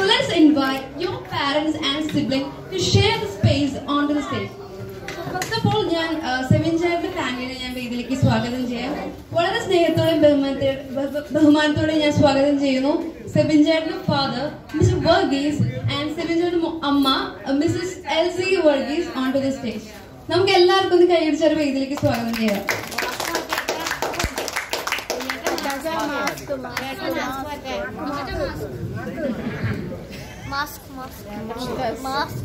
let's invite your parents and siblings to share the space onto the stage. First of all ഞാൻ സെവൻ ചൈൽഡ് ഫാമിലിനെ ഞാൻ വേദിയിലേക്ക് സ്വാഗതം ചെയ്യാം വളരെ സ്നേഹത്തോടെയും ബഹുമാനത്തെ- ബഹു- ബഹുമാനത്തോടെയും ഞാൻ സ്വാഗതം ചെയ്യുന്നു സെബിൻ ചേട്ടന്റെ father Mr Varghese and Sebin ചേട്ടന്റെ അമ്മ Mrs L C Varghese on to the stage നമുക്ക് എല്ലാവർക്കും ഒന്ന് കൈയടിച്ച ഒരു വേദിയിലേക്ക് സ്വാഗതം ചെയ്യാം മാസ്ക് മാസ്ക് മാസ്ക്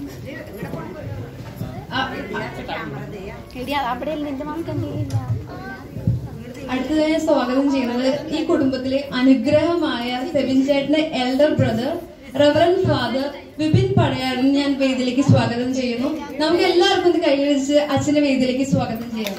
ആ, എടി അവിടെ നിന്റെ മാസ്ക് എന്തെങ്കിലും അടുത്തതായി സ്വാഗതം ചെയ്യുന്നത് ഈ കുടുംബത്തിലെ അനുഗ്രഹമായ സെബിൻ ചേട്ടന്റെ elder brother reverend father Vipin Padayadan ഞാൻ വേദിയിലേക്ക് സ്വാഗതം ചെയ്യുന്നു നമുക്ക് എല്ലാവർക്കും ഒന്ന് കൈയടിച്ച് അച്ഛന്റെ വേദിയിലേക്ക് സ്വാഗതം ചെയ്യാം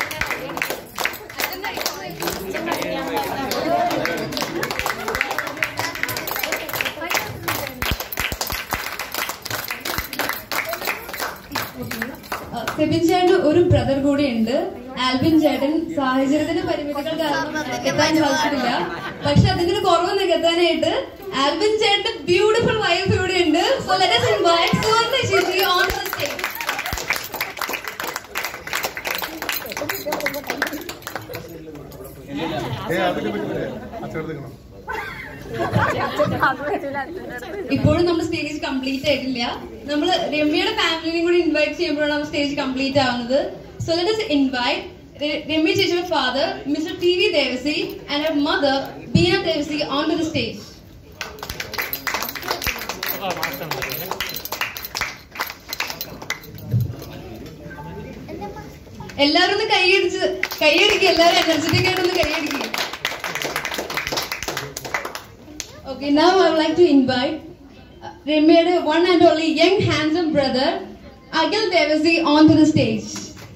ആ, സെബിൻ ചേട്ടന് ഒരു ബ്രദർ കൂടി ഉണ്ട് ആൽബിൻ ചേട്ടൻ സാഹചര്യത്തിന്റെ പരിമിതികൾ കാരണം എത്താൻ സാധിച്ചിട്ടില്ല പക്ഷെ അതിന്റെ ഒരു കുറവ് നികത്താനായിട്ട് ആൽബിൻ ചേട്ടന്റെ ബ്യൂട്ടിഫുൾ വൈഫ് ഇവിടെ ഉണ്ട് സോ ലെറ്റ് us invite സുവർണ്ണ ചേച്ചി ഓൺ ദ സ്റ്റേജ് ഇപ്പോഴും നമ്മൾ സ്റ്റേജ് കംപ്ലീറ്റ് ആയിട്ടില്ല നമ്മൾ രമ്യയുടെ ഫാമിലിനെയും കൂടി ഇൻവൈറ്റ് ചെയ്യുമ്പോഴാണ് നമ്മൾ സ്റ്റേജ് കംപ്ലീറ്റ് ആവുന്നത് so let us invite Ramya ചേച്ചിയുടെ father Mr T V Devasi and her mother Beena Devasi on to the stage എല്ലാവരും ഒന്ന് കൈയടിച്ച് കൈയടിക്കുക എല്ലാവരും എനർജറ്റിക് ആയിട്ടൊന്ന് കൈയടിക്കുക Okay, now I would like to invite uh, Remyയുടെ one and only young handsome brother Agil Devasi onto the stage.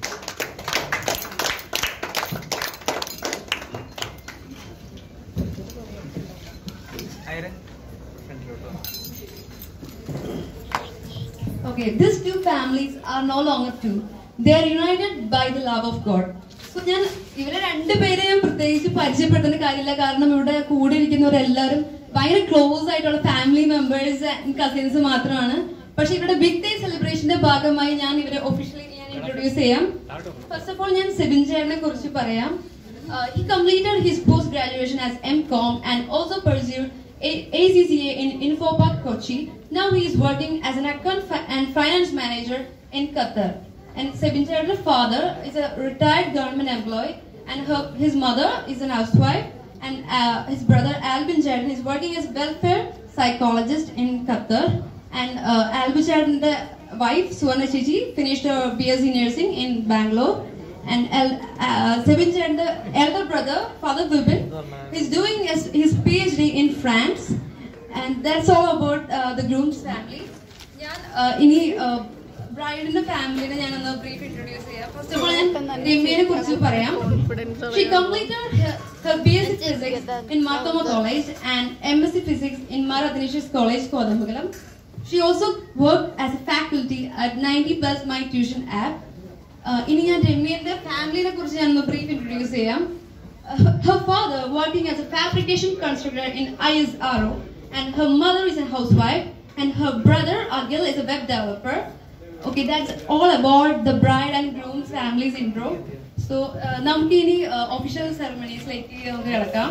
Okay, these two families are no longer two. They are united by the love of God. So ഞാൻ ഇവരെ രണ്ടുപേരെ ഞാൻ പ്രത്യേകിച്ച് പരിചയപ്പെടുത്തേണ്ട കാര്യമില്ല കാരണം ഇവിടെ കൂടെ ഇരിക്കുന്നവരെല്ലാവരും ഭയങ്കര ക്ലോസ് ആയിട്ടുള്ള ഫാമിലി മെമ്പേഴ്സ് കസിൻസ് മാത്രമാണ് പക്ഷെ ഇവരുടെ ബിഗ് ഡേ സെലിബ്രേഷന്റെ ഭാഗമായി ഞാൻ ഇവരെ ഒഫീഷ്യലി ഞാൻ ഇൻട്രൊഡ്യൂസ് ചെയ്യാം ഫസ്റ്റ് ഓഫ് ഓൾ ഞാൻ സെബിൻ ചേട്ടനെ കുറിച്ച് പറയാം Uh, he completed his post graduation as MCOM and also pursued A- ACCA in Infopark Kochi. Now he is working as an account fi- and finance manager in Qatar. And Sebin Chadler's father is a retired government employee, and her, his mother is an housewife, and uh, his brother Albin Chadler is working as welfare psychologist in Qatar. And uh, Albin Chadler's wife Suvarna Chichi finished her BSc nursing in Bangalore and El, uh, Sebin and the elder brother, Father Vipin, is doing his, his PhD in France. And that's all about uh, the groom's family. ഞാൻ uh, ഇനി ബ്രൈഡിന്റെ ഫാമിലിനെ ഞാനൊന്ന് brief introduce ചെയ്യാം first of all ഞാൻ രമ്യനെ കുറിച്ച് പറയാം she completed her BSc physics in Martoma College and MSc physics in Mara Athanasius College, Kodamagalam. She also worked as a faculty at 90 plus my tuition app. Uh, ഇനി ഞാൻ രമ്യന്റെ ഫാമിലിനെ കുറിച്ച് ഞാൻ ഒന്ന് brief introduce ചെയ്യാം her father working as a fabrication constructor in ISRO and her mother is a housewife and her brother Agil is a web developer okay that's all about the bride and groom's families intro so uh, നമുക്ക് ഇനി official സെറമണീസിലേക്ക് നമുക്ക് കിടക്കാം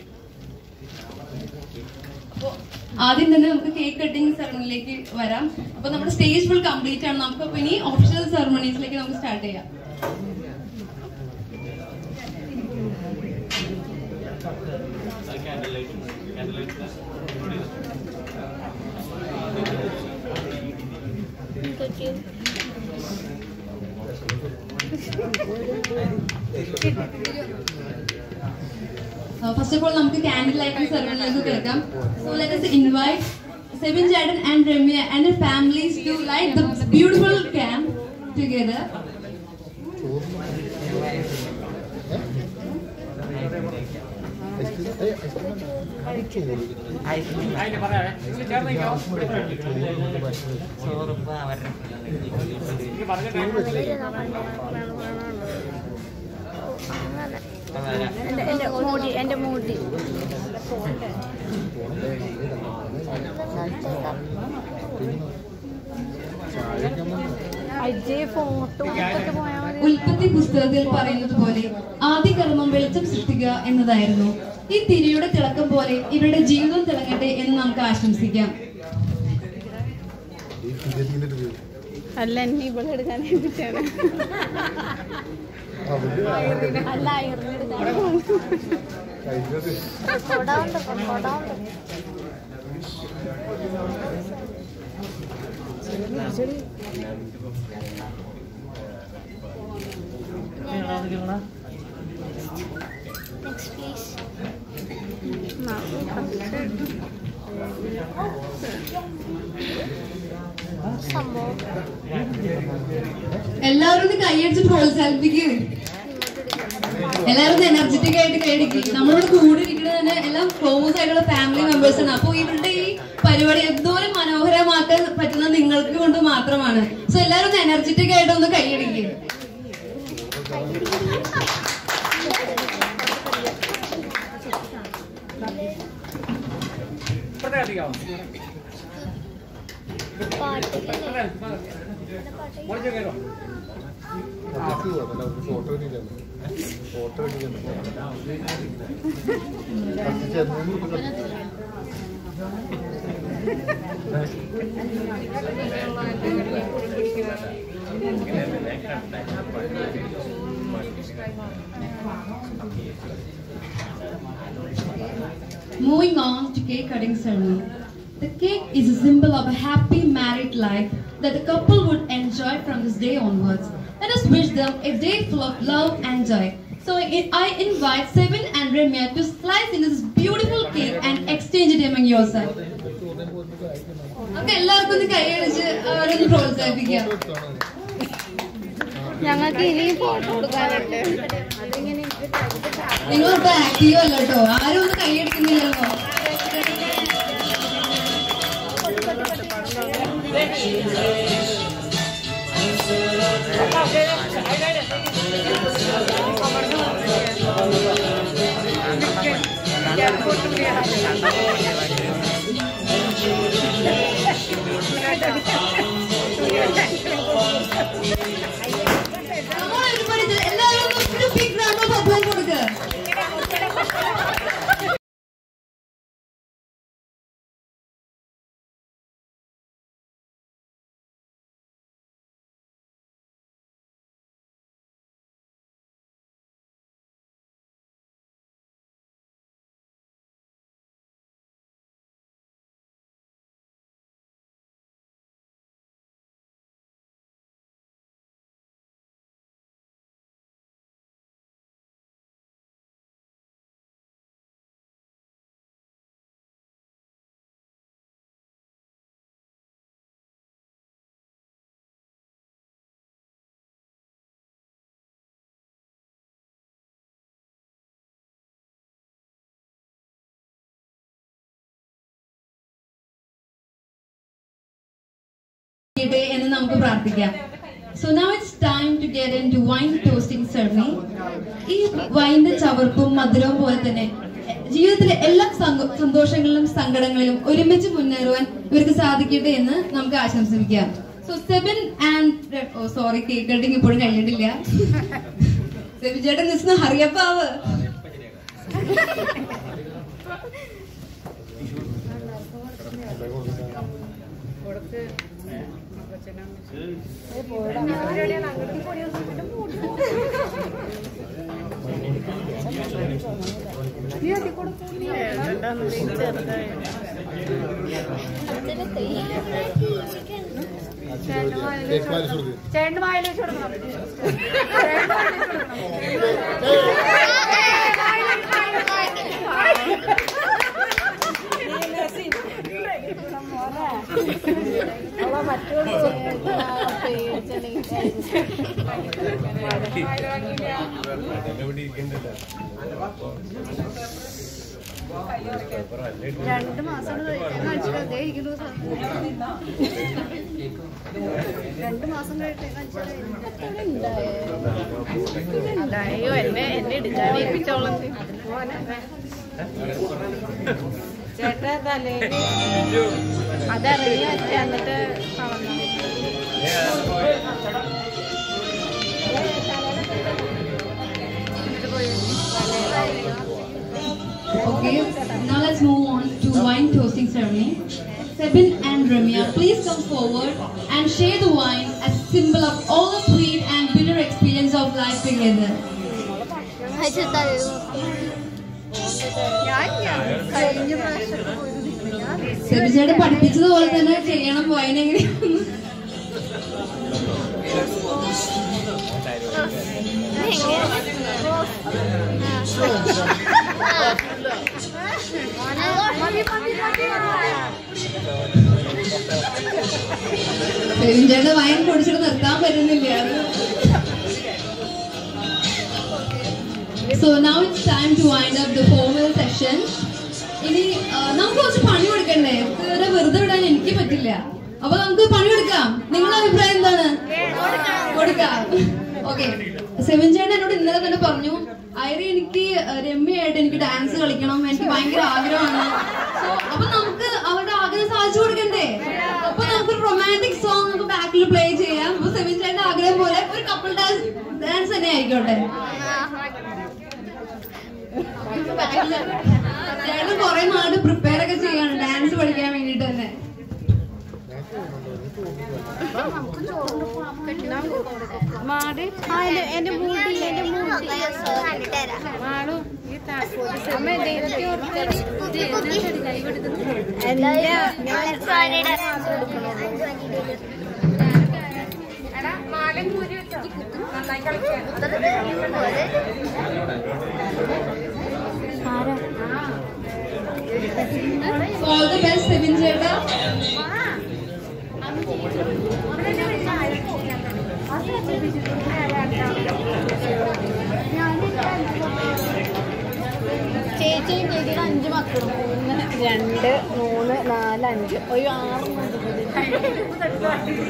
അപ്പൊ ആദ്യം തന്നെ നമുക്ക് cake cutting സെറമണിയിലേക്ക് വരാം അപ്പൊ നമ്മുടെ സ്റ്റേജ് ഫുൾ കംപ്ലീറ്റ് ആണ് നമുക്ക് അപ്പൊ ഇനി ഒഫീഷ്യൽ സെറമണീസിലേക്ക് നമുക്ക് സ്റ്റാർട്ട് ചെയ്യാം ഫസ്റ്റ് ഓഫ് ഓൾ നമുക്ക് ക്യാൻഡിൽ ലൈറ്റിംഗ് സെറമണിയിലേക്ക് കേൾക്കാം so let us invite Sebin ചേട്ടൻ and Ramya and families to light the beautiful lamp together എന്റെ മുടി എന്റെ മുടി അജയ് ഫോട്ടോ എടുത്തിട്ട് പോയാൽ മതി ഉൽപ്പത്തി പുസ്തകത്തിൽ പറയുന്നത് പോലെ ആദ്യ കർമ്മം വെളിച്ചം സൃഷ്ടിക്കുക എന്നതായിരുന്നു ഈ തിരിയുടെ തിളക്കം പോലെ ഇവരുടെ ജീവിതം തിളങ്ങട്ടെ എന്ന് നമുക്ക് ആശംസിക്കാം അല്ല എന്നെ ഇവിടെ എടുക്കാൻ ഏൽപ്പിച്ചാണ് അല്ല അയറിനെടുക്കാൻ കൊടാണ്ട് കൊടാണ്ട് നെക്സ്റ്റ് പ്ലീസ് സംഭവം എല്ലാവരും ഒന്ന് കൈയടിച്ച് പ്രോത്സാഹിപ്പിക്കുക എല്ലാവരും എനർജറ്റിക് ആയിട്ട് കൈയടിക്കുക നമ്മളിവിടെ കൂടി ഇരിക്കുന്നത് തന്നെ എല്ലാം ക്ലോസ് ആയിട്ടുള്ള ഫാമിലി മെമ്പേഴ്സ് ആണ് അപ്പൊ ഇവരുടെ ഈ പരിപാടി എന്തോരം മനോഹരമാക്കാൻ പറ്റുന്നത് നിങ്ങൾക്ക് കൊണ്ട് മാത്രമാണ് സോ എല്ലാവരും ഒന്ന് എനർജറ്റിക് ആയിട്ട് ഒന്ന് കൈയടിക്കുക Moving on to cake cutting ceremony. The cake is a symbol of a happy married life that the couple would enjoy from this day onwards. Let us wish them a day full of love and joy. So I I invite Seven and Remya to slice into this beautiful cake and exchange it among yourselves. നമുക്ക് എല്ലാവർക്കും ഒന്ന് കൈയടിച്ച് അവരൊന്ന് പ്രോത്സാഹിപ്പിക്കാം ഞങ്ങൾക്ക് ഇനി photo കൊടുക്കാനുണ്ട് അതിങ്ങനെ നിങ്ങളിപ്പോ ആക്റ്റീവ് അല്ല കേട്ടോ ആരും ഒന്ന് കൈയടിക്കുന്നില്ലല്ലോ Come on, everybody, എല്ലാവരും ഒന്ന് ഒരു big round of applause കൊടുക്കുക ചെയ്യട്ടെ എന്ന് നമുക്ക് പ്രാർത്ഥിക്കാം so now it's time to get into wine toasting ceremony ഈ വൈൻ്റെ ചവർപ്പും മധുരവും പോലെ തന്നെ ജീവിതത്തിലെ എല്ലാ സങ്ക- സന്തോഷങ്ങളിലും സങ്കടങ്ങളിലും ഒരുമിച്ച് മുന്നേറുവാൻ ഇവർക്ക് സാധിക്കട്ടെ എന്ന് നമുക്ക് ആശംസിക്കാം so Sebin and oh sorry cake cutting ഇപ്പോഴും കഴിഞ്ഞിട്ടില്ല സെബി ചേട്ടൻ നിസ് ഹറിയപ്പാവ് ചേട്ടൻ വായിൽ വെച്ച് കൊടുക്കണം രണ്ട് മാസം രണ്ട് മാസം ഉണ്ടായോ എന്നെ എന്നെ എടുക്കാൻ ഏൽപ്പിച്ചോളം ചേട്ടാ തലേ അതറിയ എന്നിട്ട് കളഞ്ഞു Okay, now let's move on to wine toasting ceremony. Sebin and Ramya, please come forward and share the wine as symbol of all the sweet and bitter experience of life together. കഴിഞ്ഞ പ്രാവശ്യം സെബി ചേട്ടൻ പഠിപ്പിച്ചതുപോലെ തന്നെ ചെയ്യണം wine എങ്ങനെയാണെന്ന് സെബിൻ ചേട്ടൻ wine കുടിച്ചിട്ട് നിർത്താൻ പറ്റുന്നില്ല അത് So now it's time to wind up the formal session. ഇനി ആ, നമുക്ക് കുറച്ച് പണി കൊടുക്കണ്ടേ ഇവരെ വെറുതെ വിടാൻ എനിക്ക് പറ്റില്ല അപ്പൊ നമുക്ക് പണി കൊടുക്കാം നിങ്ങളുടെ അഭിപ്രായം എന്താണ് കൊടുക്കാം ഓക്കെ സെവൻ ചേട്ടൻ എന്നോട് ഇന്നലെ തന്നെ പറഞ്ഞു ഐറി എനിക്ക് ആ, രമ്യയായിട്ട് എനിക്ക് ഡാൻസ് കളിക്കണം എനിക്ക് ഭയങ്കര ആഗ്രഹമാണ് സോ അപ്പൊ നമുക്ക് അവരുടെ ആഗ്രഹം സാധിച്ചു കൊടുക്കണ്ടേ അപ്പൊ നമുക്ക് റൊമാൻറ്റിക് സോങ് നമുക്ക് ബാക്കിൽ പ്ലേ ചെയ്യാം അപ്പൊ സെവൻ ചേട്ടന്റെ ആഗ്രഹം പോലെ ഒരു കപ്പിൾ ഡാൻസ് ഡാൻസ് തന്നെ ആയിക്കോട്ടെ ചേട്ടൻ കുറെ നാട് പ്രിപ്പയർ ഒക്കെ ചെയ്യാണ് ഡാൻസ് പഠിക്കാൻ വേണ്ടിട്ട് തന്നെ മാട് ആ എന്റെ എന്റെ മൂടി എന്റെ മൂടി മാളു ഈ താക്കോല് അമ്മ ദൈവത്തെ ഓൾ ദി ബെസ്റ്റ് സെവിൻ ചേട്ടാ ചേച്ചിയും ചേച്ചിയുടെ അഞ്ച് മക്കളും മൂന്ന് രണ്ട് മൂന്ന് നാല് അഞ്ച് ഒരു ആറ് മതി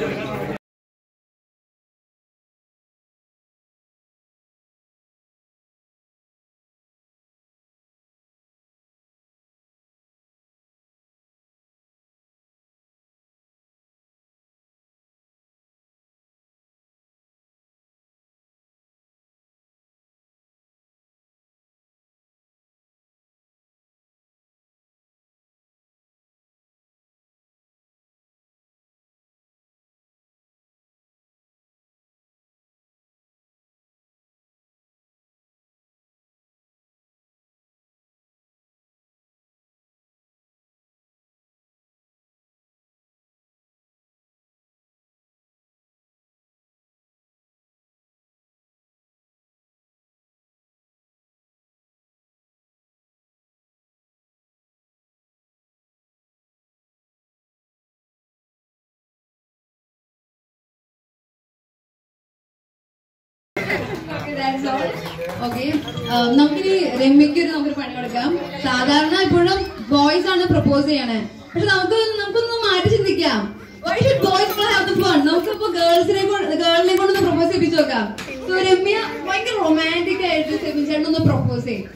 ഓക്കെ നമുക്കിനി രമ്യക്ക് ഒരു നമുക്കൊരു പണി കൊടുക്കാം സാധാരണ ഇപ്പോഴും ബോയ്സ് ആണ് പ്രപ്പോസ് ചെയ്യണേ പക്ഷെ നമുക്ക് നമുക്കൊന്ന് മാറ്റി ചിന്തിക്കാം Why should boys all have the fun? നമുക്കിപ്പോ ഗേൾസിനെ ഗേളിനെ കൊണ്ടൊന്ന് പ്രപ്പോസ് ചെയ്യിപ്പിച്ചു നോക്കാം സോ രമ്യ ഭയങ്കര റൊമാൻറ്റിക് ആയിട്ട് സെബിൻ ചേട്ടൻ ഒന്ന് പ്രപ്പോസ് ചെയ്യും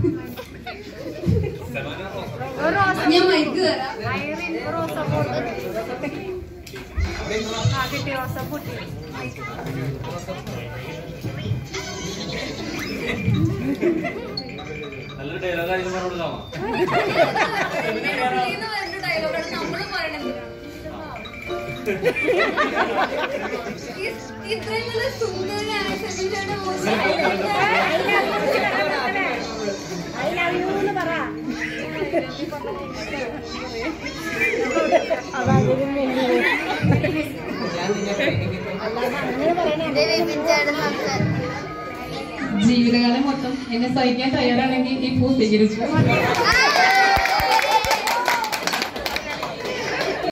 ഞാൻ മൈക്ക് തരാം നല്ലൊരു ഡയലോഗ് ആയിരിക്കും പറഞ്ഞു കൊടുക്കാമോ ഇത്രയും നല്ല സുന്ദരനായ സെബിൻ ചേട്ടൻ ജീവിതകാലം മൊത്തം എന്നെ സഹിക്കാൻ തയ്യാറാണെങ്കിൽ ഈ പൂ സ്വീകരിച്ചു